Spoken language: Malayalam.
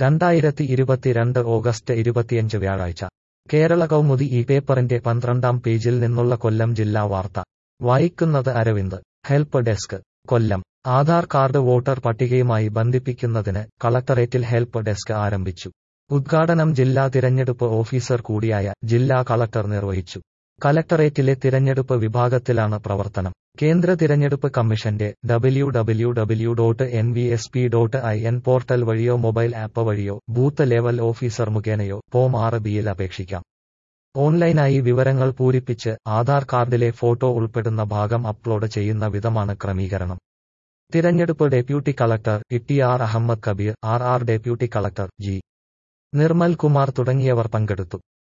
രണ്ടായിരത്തി ഇരുപത്തിരണ്ട് ഓഗസ്റ്റ് ഇരുപത്തിയഞ്ച് വ്യാഴാഴ്ച കേരള കൗമുദി ഈ പേപ്പറിന്റെ പന്ത്രണ്ടാം പേജിൽ നിന്നുള്ള കൊല്ലം ജില്ലാ വാർത്ത വായിക്കുന്നത് Arvind help desk Kollam Aadhaar card voter പട്ടികയുമായി ബന്ധിപ്പിക്കുന്നതിന് കളക്ടറേറ്റിൽ ഹെൽപ്പ് ഡെസ്ക് ആരംഭിച്ചു ഉദ്ഘാടനം ജില്ലാ തിരഞ്ഞെടുപ്പ് ഓഫീസർ കൂടിയായ ജില്ലാ കളക്ടർ നിർവഹിച്ചു കലക്ടറേറ്റിലെ തിരഞ്ഞെടുപ്പ് വിഭാഗത്തിലാണ് പ്രവർത്തനം കേന്ദ്ര തിരഞ്ഞെടുപ്പ് കമ്മീഷന്റെ W W W dot N V S P dot I N portal വഴിയോ മൊബൈൽ ആപ്പ് വഴിയോ ബൂത്ത് ലെവൽ ഓഫീസർ മുഖേനയോ ഫോം ആറ് ബിയിൽ അപേക്ഷിക്കാം ഓൺലൈനായി വിവരങ്ങൾ പൂരിപ്പിച്ച് ആധാർ കാർഡിലെ ഫോട്ടോ ഉൾപ്പെടുന്ന ഭാഗം അപ്ലോഡ് ചെയ്യുന്ന വിധമാണ് ക്രമീകരണം തിരഞ്ഞെടുപ്പ് deputy collector E R Ahammed Kabeer R R deputy collector G Nirmal Kumar തുടങ്ങിയവർ പങ്കെടുത്തു